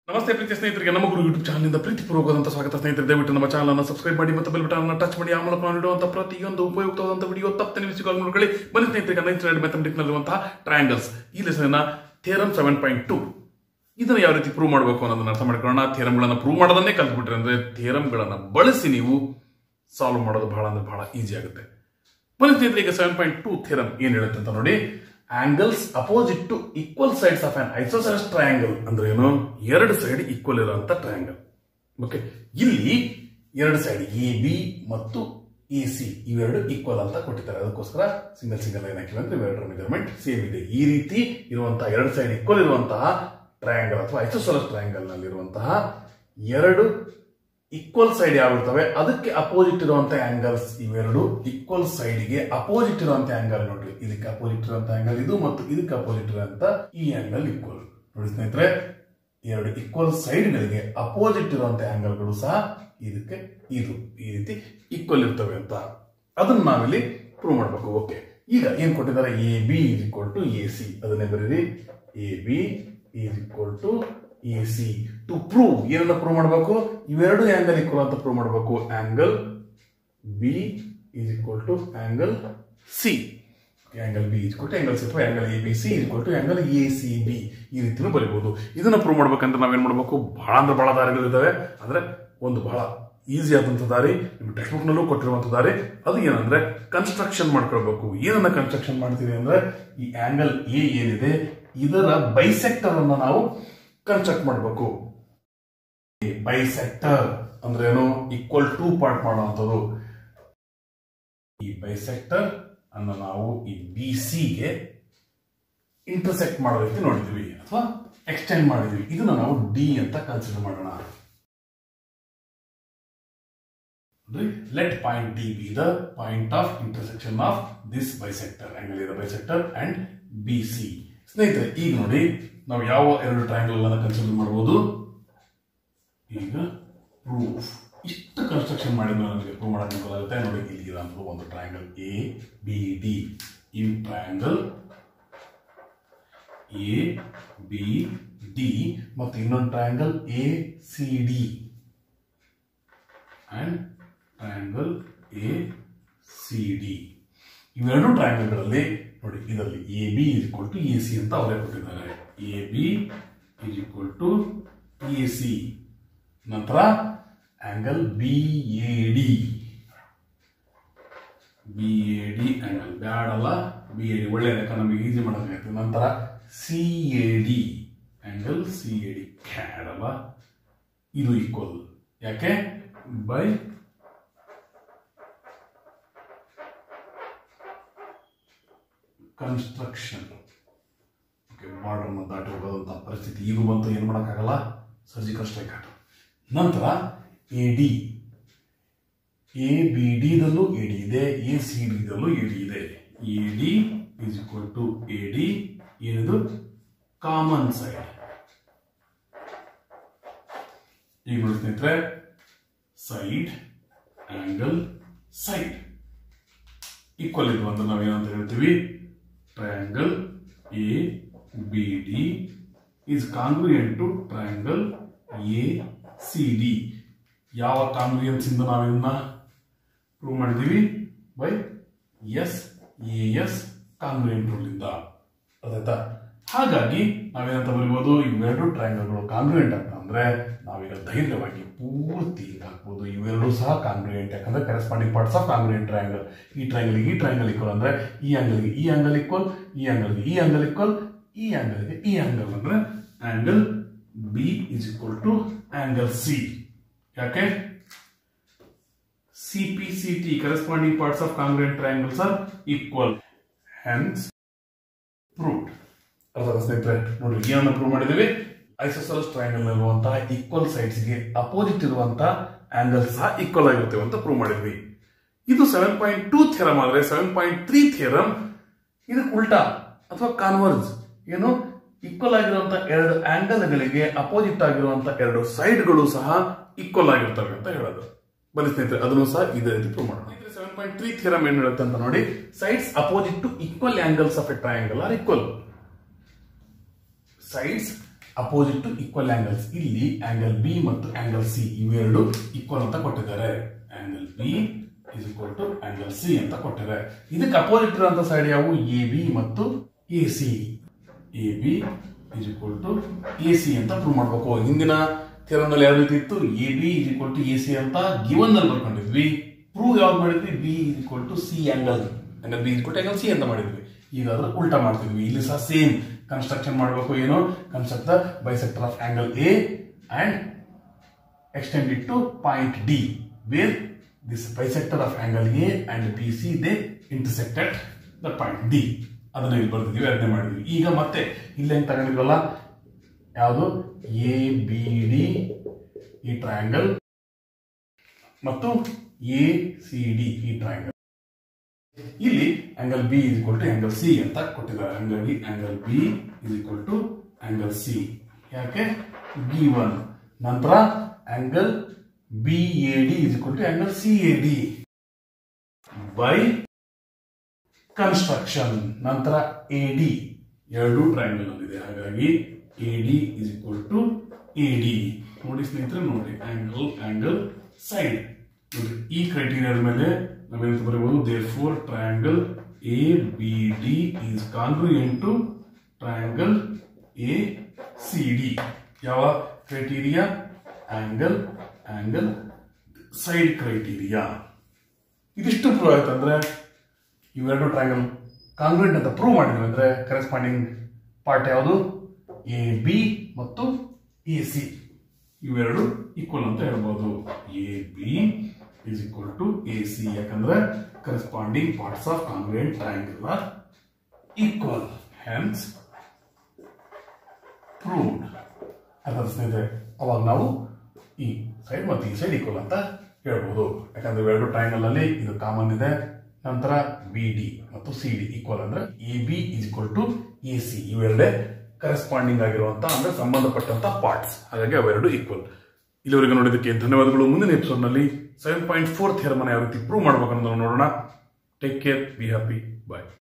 ನಮಸ್ತೆ ಪ್ರೀತಿ ಸ್ನೇಹಿತರಿಗೆ ನಮ್ಮ ಗುರು ಯೂಟ್ಯೂಬ್ ಚಾನಲ್ನಿಂದ ಪ್ರೀತಿಪೂರ್ವಕವಾದಂಥ ಸ್ವಾಗತ ಸ್ನೇಹಿತರೆ ದಯವಿಟ್ಟು ನಮ್ಮ ಚಾನಲ್ ಅನ್ನು ಸಬ್ಸ್ಕ್ರೈಬ್ ಮಾಡಿ ಮತ್ತು ಬೆಲ್ ಬಟನ್ ಅನ್ನು ಟಚ್ ಮಾಡಿ ಆ ಮೂಲಕ ನಾವು ನೀಡುವಂಥ ಪ್ರತಿಯೊಂದು ಉಪಯುಕ್ತವಾದಂಥ ವಿಡಿಯೋ ತಪ್ಪದೆ ಮಿಸ್ ಕಾಲ್ ನೋಡ್ಕೊಳ್ಳಿ ಬನ್ನಿ ಸ್ನೇಹಿತರಿಗೆ ನೈನ್ತ್ ಸ್ಟ್ಯಾಂಡರ್ಡ್ ಮ್ಯಾಥಮೆಟಿಕ್ಸ್ ನಲ್ಲಿರುವಂತಹ ಟ್ರಯಾಂಗಲ್ಸ್ ಈ ಲೆಸನ್ನ ಥಿಯರಮ್ ಸೆವೆನ್ ಪಾಯಿಂಟ್ ಟು ಇದನ್ನು ಯಾವ ರೀತಿ ಪ್ರೂವ್ ಮಾಡಬೇಕು ಅನ್ನೋದನ್ನ ಅರ್ಥ ಮಾಡ್ಕೊಳ್ಳೋಣ ಥಿಯರಮ್ಗಳನ್ನು ಪ್ರೂವ್ ಮಾಡೋದನ್ನೇ ಕಲ್ತ್ಬಿಟ್ರೆ ಅಂದ್ರೆ ಥಿಯರಮ್ಗಳನ್ನು ಬಳಸಿ ನೀವು ಸಾಲ್ವ್ ಮಾಡೋದು ಬಹಳ ಅಂದ್ರೆ ಬಹಳ ಈಸಿ ಆಗುತ್ತೆ ಬನ್ನಿ ಸ್ನೇಹಿತರೆ ಈಗ ಸೆವೆನ್ ಪಾಯಿಂಟ್ ಟು ಥಿಯರಮ್ ಏನ್ ಹೇಳುತ್ತೆ ಅಂತ ನೋಡಿ angles opposite to equal sides of an isosceles triangle ಅಂದ್ರೆ ಏನು ಎರಡು ಸೈಡ್ ಈಕ್ವಲ್ ಇರುವಂತ ಟ್ರಯಾಂಗಲ್ ಓಕೆ ಇಲ್ಲಿ ಎರಡು ಸೈಡ್ ಎ ಬಿ ಮತ್ತು ಎ ಸಿ ಇವೆರಡು ಈಕ್ವಲ್ ಅಂತ ಕೊಟ್ಟಿದ್ದಾರೆ ಅದಕ್ಕೋಸ್ಕರ ಸಿಂಗಲ್ ಸಿಂಗಲ್ ಲೈನ್ ಹಾಕಿವೆ ಅಂದ್ರೆ ಇವೆರಡರ ಮೆಜರ್ಮೆಂಟ್ ಸೇಮ್ ಇದೆ ಈ ರೀತಿ ಇರುವಂತಹ ಎರಡು ಸೈಡ್ ಈಕ್ವಲ್ ಇರುವಂತಹ ಟ್ರಯಾಂಗಲ್ ಅಥವಾ ಐಸೋಸೆಲಸ್ ಟ್ರಯಾಂಗಲ್ ನಲ್ಲಿರುವಂತಹ ಎರಡು ಈಕ್ವಲ್ ಸೈಡ್ ಯಾವಿರ್ತವೆ ಅದಕ್ಕೆ ಅಪೋಸಿಟ್ ಇರುವಂತ ಆಂಗಲ್ಸ್ ಇವೆರಡು ಈಕ್ವಲ್ ಸೈಡ್ಗೆ ಅಪೋಸಿಟ್ ಇರುವಂತ ಆಂಗಲ್ ನೋಡ್ರಿ ಇದಕ್ಕೆ ಅಪೋಸಿಟ್ ಇರುವಂತ ಆಂಗಲ್ ಇದು ಮತ್ತು ಇದಕ್ಕೆ ಅಪೋಸಿಟ್ ಇರುವಂತ ಈ ಆಂಗಲ್ ಈಕ್ವಲ್ ನೋಡಿ ಸ್ನೇಹಿತರೆ ಎರಡು ಈಕ್ವಲ್ ಸೈಡ್ಗಳಿಗೆ ಅಪೋಸಿಟ್ ಇರುವಂತ ಆಂಗಲ್ಗಳು ಸಹ ಇದಕ್ಕೆ ಇದು ಈ ರೀತಿ ಈಕ್ವಲ್ ಇರ್ತವೆ ಅಂತ ಅದನ್ನ ನಾವಿಲ್ಲಿ ಪ್ರೂವ್ ಮಾಡಬೇಕು ಓಕೆ ಈಗ ಏನ್ ಕೊಟ್ಟಿದ್ದಾರೆ A B is equal to A C ಅದನ್ನೇ ಬರೀರಿ A B is equal to A C to prove ಏನನ್ನ ಪ್ರೂವ್ ಮಾಡಬೇಕು ಇವೆರಡು ಆಂಗಲ್ ಈಕ್ವಲ್ ಅಂತ ಪ್ರೂವ್ ಮಾಡಬೇಕು angle B is equal to angle C angle B equal to angle C ಅಥವಾ angle A B C equal to angle A C B ಈ ರೀತಿನೂ ಬರೀಬಹುದು ಇದನ್ನ prove ಮಾಡ್ಬೇಕಂದ್ರೆ ನಾವೇನ್ ಮಾಡಬೇಕು ಬಹಳ ಅಂದ್ರೆ ಬಹಳ ದಾರಿಗಳಿದ್ದಾವೆ ಅಂದ್ರೆ ಒಂದು ಬಹಳ ಈಸಿ ಆದಂತ ದಾರಿ ನಿಮ್ಮ ಟೆಕ್ಸ್ಟ್ ಬುಕ್ ನಲ್ಲೂ ಕೊಟ್ಟಿರುವಂತ ದಾರಿ ಅದು ಏನಂದ್ರೆ ಕನ್ಸ್ಟ್ರಕ್ಷನ್ ಮಾಡ್ಕೊಳ್ಬೇಕು ಏನನ್ನ ಕನ್ಸ್ಟ್ರಕ್ಷನ್ ಮಾಡ್ತೀವಿ ಅಂದ್ರೆ ಈ ಆಂಗಲ್ ಎ ಏನಿದೆ ಇದರ ಬೈಸೆಕ್ಟರ್ ಅನ್ನ ನಾವು ಕನ್ಸ್ಟ್ರಕ್ಟ್ ಮಾಡಬೇಕು ಬೈಸೆಕ್ಟರ್ ಅಂದ್ರೆ ಏನು ಈಕ್ವಲ್ ಟು ಪಾರ್ಟ್ ಮಾಡುವಂಥದ್ದು ಈ ಬೈಸೆಕ್ಟರ್ ಅನ್ನು ನಾವು ಈ ಬಿ ಸಿಗೆ ಇಂಟರ್ಸೆಕ್ಟ್ ಮಾಡೋ ರೀತಿ ನೋಡಿದ್ವಿ ಅಥವಾ ಎಕ್ಸ್ಟೆಂಡ್ ಮಾಡಿದ್ವಿ ಇದನ್ನ ನಾವು ಡಿ ಅಂತ ಕನ್ಸಿಡರ್ ಮಾಡೋಣ let point D be the point of intersection of this bisector angle ಇರೋ ಬೈಸೆಕ್ಟರ್ ಅಂಡ್ ಬಿ ಸಿ ಸ್ನೇಹಿತರೆ ಈಗ ನೋಡಿ ನಾವು ಯಾವ ಎರಡು ಟ್ರಯಾಂಗಲ್ ಅನ್ನ ಕನ್ಸಿಡರ್ ಮಾಡಬಹುದು ಈಗ ಪ್ರೂಫ್ ಇಷ್ಟು ಕನ್ಸ್ಟ್ರಕ್ಷನ್ ಮಾಡಿದ ನಮಗೆ ಪ್ರೂವ್ ಮಾಡಕ್ಕೆ ಅನುಕೂಲ ಆಗುತ್ತೆ ನೋಡಿ ಇಲ್ಲಿ ಇರೋಂಥ ಒಂದು triangle A B D in triangle A B D ಮತ್ತು ಇನ್ನೊಂದು triangle A C D and triangle A C D ಇವೆರಡು ಟ್ರಯಾಂಗಲ್ಗಳಲ್ಲಿ ನೋಡಿ ಇದರಲ್ಲಿ A B is equal to A C ಅಂತ ಅವರೇ ಕೊಟ್ಟಿದ್ದಾರೆ A B is equal to A C ನಂತರ angle B A D B A D angle bad ಅಲ್ಲ B A D ಒಳ್ಳೆ ಲೆಕ್ಕ ನಮಗೆ ಈಸಿ ಮಾಡೋದಾಗುತ್ತೆ ನಂತರ C A D angle C A D cad ಅಲ್ಲ ಇದು ಈಕ್ವಲ್ ಯಾಕೆ ಬೈ ಕನ್ಸ್ಟ್ರಕ್ಷನ್ ಓಕೆ ಬಾರ್ಡರ್ನ ದಾಟಿ ಹೋಗೋದಂಥ ಪರಿಸ್ಥಿತಿ ಇದು ಬಂತು ಏನು ಮಾಡೋಕ್ಕಾಗಲ್ಲ ಸರ್ಜಿಕಲ್ ಸ್ಟ್ರೈಕ್ ಆಟ ನಂತರ ಎ ಡಿ ಎ ಬಿ ಡಿದಲ್ಲೂ ಎ ಡಿ ಇದೆ ಎ ಸಿ ಡಿದಲ್ಲೂ ಎ ಡಿ ಇದೆ A D is equal to A D ಏನಿದು ಕಾಮನ್ ಸೈಡ್ ಈಗ ನೋಡಿ ಸ್ನೇಹಿತರೆ ಸೈಡ್ ಆಂಗಲ್ ಸೈಡ್ ಈಕ್ವಲ್ ಇದು ಅಂತ ನಾವೇನಂತ ಹೇಳ್ತೀವಿ triangle A B D is congruent to triangle A C D ಯಾವ ಕಾಂಗ್ರಿಯನ್ಸ್ ಇಂದ ನಾವು ಇದನ್ನ ಪ್ರೂವ್ ಮಾಡಿದೀವಿ by S A S congruent rule ಇಂದ ಅದಾಯ್ತಾ ಹಾಗಾಗಿ ನಾವೇನಂತ ಬರೀಬಹುದು ಇವೆರಡು ಟ್ರಯಾಂಗಲ್ಗಳು ಕಾಂಗ್ರಿಯಂಟ್ ಅಂತ ಅಂದ್ರೆ ನಾವೀಗ ಧೈರ್ಯವಾಗಿ ಪೂರ್ತಿ ಹಿಂಗ್ ಹಾಕ್ಬೋದು ಇವೆರಡು ಸಹ ಕಾಂಗ್ರಿಯಂಟ್ ಯಾಕಂದ್ರೆ corresponding parts of congruent triangle ಈ ಟ್ರಯಾಂಗಲ್ ಈ ಟ್ರಯಾಂಗಲ್ ಈಕ್ವಲ್ ಅಂದ್ರೆ ಈ ಆಂಗಲ್ಗೆ ಈ ಆಂಗಲ್ ಈಕ್ವಲ್ ಈ ಆಂಗಲ್ಗೆ ಈ ಆಂಗಲ್ ಈಕ್ವಲ್ ಈ ಆಂಗಲ್ಗೆ ಈ ಆಂಗಲ್ ಅಂದ್ರೆ angle B is equal to angle C ಯಾಕೆ C P C T corresponding parts of congruent triangles are equal hence proved ಅರ್ಥ ಸ್ನೇಹಿತರೆ ನೋಡಿ ಏನನ್ನ ಪ್ರೂವ್ ಮಾಡಿದೀವಿ ಐಸೋಸೆಲಸ್ ಟ್ರಯಾಂಗಲ್ ಇರುವಂತಹ ಈಕ್ವಲ್ ಸೈಡ್ಸ್ ಗೆ ಅಪೋಸಿಟ್ ಇರುವಂತಹ ಆಂಗಲ್ ಸಹ ಈಕ್ವಲ್ ಆಗಿರ್ತೇವೆ ಅಂತ ಪ್ರೂವ್ ಮಾಡಿದ್ವಿ ಇದು ಸೆವೆನ್ ಪಾಯಿಂಟ್ ಟೂ ಥಿಯರಮ್ ಆದ್ರೆ ಸೆವೆನ್ ಪಾಯಿಂಟ್ ತ್ರೀ ಥಿಯರಮ್ ಇದಕ್ಕೆ ಉಲ್ಟಾ ಅಥವಾ ಕಾನ್ವರ್ಸ್ ಏನು ಈಕ್ವಲ್ ಆಗಿರುವಂತಹ ಎರಡು ಆಂಗಲ್ಗಳಿಗೆ ಅಪೋಸಿಟ್ ಆಗಿರುವಂತಹ ಎರಡು ಸೈಡ್ಗಳು ಸಹ ಈಕ್ವಲ್ ಆಗಿರ್ತವೆ ಅಂತ ಹೇಳೋದು ಬನ್ನಿ ಸ್ನೇಹಿತರೆ ಅದನ್ನು ಸಹ ಇದೇ ರೀತಿ ಪ್ರೂವ್ ಮಾಡೋಣ ಸೆವೆನ್ ಪಾಯಿಂಟ್ ತ್ರೀ ಥಿಯರಮ್ ಏನ್ ಹೇಳುತ್ತೆ ಅಂತ ನೋಡಿ sides opposite to equal angles of a triangle are equal sides opposite to equal angles ಇಲ್ಲಿ ಆಂಗಲ್ ಬಿ ಮತ್ತು ಆಂಗಲ್ ಸಿ ಇವೆರಡು ಈಕ್ವಲ್ ಅಂತ ಕೊಟ್ಟಿದ್ದಾರೆ angle B is equal to angle C ಅಂತ ಕೊಟ್ಟಿದ್ದಾರೆ ಇದಕ್ಕೆ ಅಪೋಸಿಟ್ ಇರುವಂತ ಸೈಡ್ ಯಾವುವು ಎ ಬಿ ಮತ್ತು A C A B is equal to A C ಅಂತ ಪ್ರೂವ್ ಮಾಡ್ಬೇಕು ಹಿಂದಿನ ಥಿಯರಮ್ನಲ್ಲಿ ಯಾವ ರೀತಿ ಇತ್ತು A B is equal to A C ಅಂತ ಗಿವನ್ ನಲ್ಲಿ ಬರ್ಕೊಂಡಿದ್ವಿ ಪ್ರೂವ್ ಯಾವ್ದು ಮಾಡಿದ್ವಿ B is equal to C angle angle B is angle C ಅಂತ ಮಾಡಿದ್ವಿ ಈಗ ಅದ್ರ ಉಲ್ಟಾ ಮಾಡ್ತಿದ್ವಿ ಇಲ್ಲಿ ಸಹ ಸೇಮ್ ಕನ್ಸ್ಟ್ರಕ್ಷನ್ ಮಾಡಬೇಕು ಏನು construct the bisector of angle A and extend it to point D, where this bisector of angle A and BC they intersected the point D. ಅದನ್ನ ಇಲ್ಲಿ ಬರ್ತಿದ್ವಿ ಎರಡನೇ ಮಾಡಿದ್ವಿ ಈಗ ಮತ್ತೆ ಇಲ್ಲಿ ಹೆಂಗ್ ತಗೊಂಡಿದ್ವಲ್ಲ ಯಾವುದು ಎ ಬಿ ಡಿ ಈ ಟ್ರಯಾಂಗಲ್ ಮತ್ತು ಎ ಸಿ ಡಿ ಈ ಟ್ರಯಾಂಗಲ್ ಇಲ್ಲಿ angle B is equal to angle C ಅಂತ ಕೊಟ್ಟಿದ್ದಾರೆ ಹಂಗಾಗಿ angle B is equal to angle C ಯಾಕೆ ಬಿ ಒನ್ ನಂತರ angle B A D is equal to angle C A D by construction ನಂತರ A D ಎರಡು triangle ಇದೆ ಹಾಗಾಗಿ A D is equal to A D ನೋಡಿ ಸ್ನೇಹಿತರೆ ನೋಡಿ angle angle side ನೋಡಿ ಈ ಕ್ರೈಟೀರಿಯಾದ ಮೇಲೆ ನಾವೇನಂತ ಬರೀಬಹುದು therefore triangle A B D is congruent to triangle A C D ಯಾವ criteria angle angle side criteria ಇದಿಷ್ಟು ಪ್ರೂವ್ ಆಯ್ತು ಅಂದ್ರೆ ಇವೆರಡು ಟ್ರಯಾಂಗಲ್ ಕಾಂಗ್ರೆಂಟ್ ಅಂತ ಪ್ರೂವ್ ಮಾಡಿದ್ವಿ ಅಂದ್ರೆ ಕರೆಸ್ಪಾಂಡಿಂಗ್ ಪಾರ್ಟ್ ಯಾವುದು ಎ ಬಿ ಮತ್ತು ಎ ಸಿ ಇವೆರಡು ಈಕ್ವಲ್ ಅಂತ ಹೇಳ್ಬೋದು A B is equal to A C ಯಾಕಂದ್ರೆ corresponding parts of congruent triangle are equal hence proved ಅರ್ಥ ಸ್ನೇಹಿತರೆ ಅವಾಗ ನಾವು ಈ ಸೈಡ್ ಮತ್ತು ಈ ಸೈಡ್ ಈಕ್ವಲ್ ಅಂತ ಹೇಳ್ಬೋದು ಯಾಕಂದ್ರೆ ಇವೆರಡು ಟ್ರಯಾಂಗಲ್ ಅಲ್ಲಿ ಇದು ಕಾಮನ್ ಇದೆ ನಂತರ ಬಿ ಡಿ ಮತ್ತು ಸಿ ಡಿ ಈಕ್ವಲ್ ಅಂದ್ರೆ A B is equal to A C ಇವೆರಡೇ ಕರೆಸ್ಪಾಂಡಿಂಗ್ ಆಗಿರುವಂತ ಅಂದ್ರೆ ಸಂಬಂಧಪಟ್ಟಂತ ಪಾರ್ಟ್ಸ್ ಹಾಗಾಗಿ ಅವೆರಡು ಈಕ್ವಲ್ ಇಲ್ಲಿವರೆಗೆ ನೋಡಿದ್ದಕ್ಕೆ ಧನ್ಯವಾದಗಳು ಮುಂದಿನ ಎಪಿಸೋಡ್ ನಲ್ಲಿ ಸೆವೆನ್ ಪಾಯಿಂಟ್ ಫೋರ್ ಥಿಯರ್ಮನ ಯಾವ ರೀತಿ ಪ್ರೂವ್ ಮಾಡ್ಬೇಕನ್ನೋದನ್ನು ನೋಡೋಣ take care be happy bye